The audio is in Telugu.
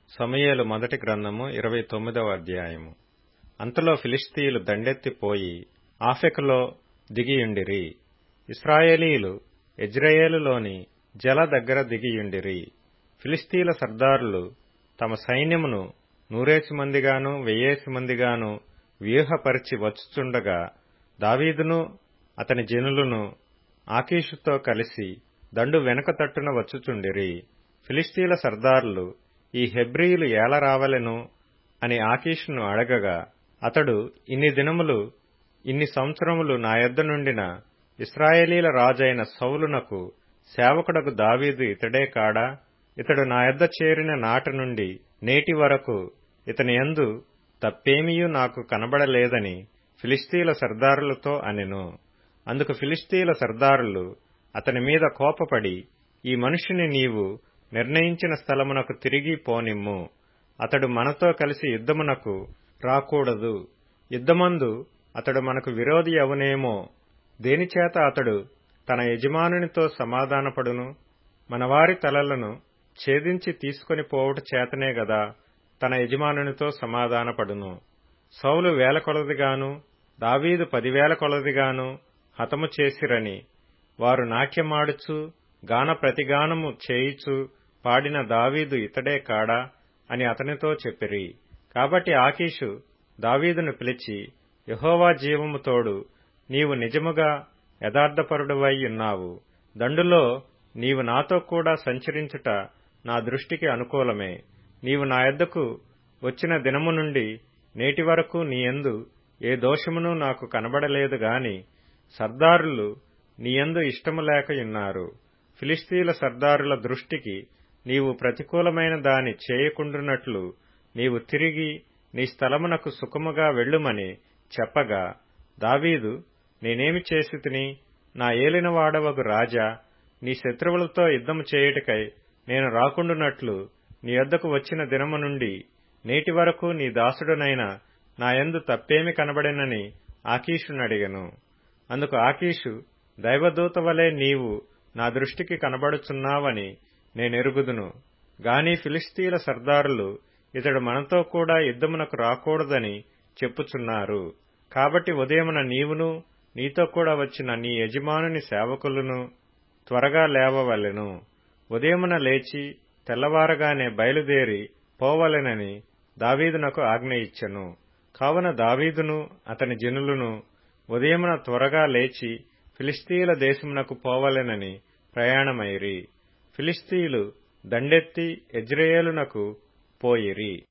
సమూయేలు మొదటి గ్రంథము ఇరవై తొమ్మిదవ అధ్యాయము అంతలో ఫిలిష్తీయులు దండెత్తిపోయి ఆఫెకులో దిగియుండిరి ఇస్రాయేలీలు ఎజ్రెయేలులోని జల దగ్గర దిగియుండిరి ఫిలిష్తీయుల సర్దారులు తమ సైన్యమును నూరేసి మందిగాను వెయ్యేసి మందిగాను వ్యూహపరిచి వచ్చుచుండగా దావీదును అతని జనులను ఆకీషుతో కలిసి దండు వెనుక తట్టున వచ్చుచుండిరి ఫిలిష్తీయుల సర్దారులు ఈ హెబ్రీయులు ఏల రావలెను అని ఆకీషును అడగగా అతడు ఇన్ని దినములు ఇన్ని సంవత్సరములు నా యొద్ద నుండిన ఇస్రాయేలీల రాజైన సౌలునకు సేవకుడకు దావీదు ఇతడే కాడా ఇతడు నా యొద్ద చేరిన నాటి నుండి నేటి వరకు ఇతని యందు తప్పేమియూ నాకు కనబడలేదని ఫిలిష్తీయుల సర్దారులతో అనెను అందుకు ఫిలిష్తీయుల సర్దారులు అతని మీద కోపపడి ఈ మనుషుని నీవు నిర్ణయించిన స్థలమునకు తిరిగి పోనిమ్ము అతడు మనతో కలిసి యుద్ధమునకు రాకూడదు యుద్ధమందు అతడు మనకు విరోధి అవునేమో దేనిచేత అతడు తన యజమానునితో సమాధానపడును మనవారి తలలను ఛేదించి తీసుకొని పోవుట చేతనే గదా తన యజమానునితో సమాధానపడును సౌలు వేల కొలదిగాను దావీదు పదివేల కొలదిగాను హతము చేసిరని వారు నాట్యమాడుచు గాన ప్రతిగానము చేయిచు పాడిన దావీదు ఇతడే కాడా అని అతనితో చెప్పిరి కాబట్టి ఆకీషు దావీదును పిలిచి యహోవా జీవము తోడు నీవు నిజముగా యథార్థపరుడువై ఉన్నావు దండులో నీవు నాతో కూడా సంచరించుట నా దృష్టికి అనుకూలమే నీవు నా యొద్దకు వచ్చిన దినము నుండి నేటి వరకు నీయందు ఏ దోషమును నాకు కనబడలేదు గాని సర్దారులు నీయందు ఇష్టము లేకయున్నారు ఫిలిస్తీన్ల సర్దారుల దృష్టికి నీవు ప్రతికూలమైన దాని చేయకుండునట్లు నీవు తిరిగి నీ స్థలమునకు సుఖముగా వెళ్ళుమని చెప్పగా దావీదు నేనేమి చేసి తిని నా ఏలినవాడవగు రాజా నీ శత్రువులతో యుద్ధము చేయుటకై నేను రాకుండునట్లు నీ యొద్దకు వచ్చిన దినము నుండి నేటి వరకు నీ దాసుడునైన నాయందు తప్పేమి కనబడినని ఆకీషునడిగను అందుకు ఆకీషు దైవదూత వలె నీవు నా దృష్టికి కనబడుచున్నావని నేనెరుగుదును గాని ఫిలిస్తీన్ల సర్దారులు ఇతడు మనతో కూడా యుద్ధమునకు రాకూడదని చెప్పుచున్నారు కాబట్టి ఉదయమున నీవును నీతో కూడా వచ్చిన నీ యజమానుని సేవకులను త్వరగా లేవవలెను ఉదయమున లేచి తెల్లవారగానే బయలుదేరి పోవలెనని దావీదునకు ఆజ్ఞ ఇచ్చెను కావున దావీదును అతని జనులను ఉదయమున త్వరగా లేచి ఫిలిస్తీయుల దేశమునకు పోవలెనని ప్రయాణమైరి ఫిలిస్తీయులు దండెత్తి ఎజ్రేయేలునకు పోయిరి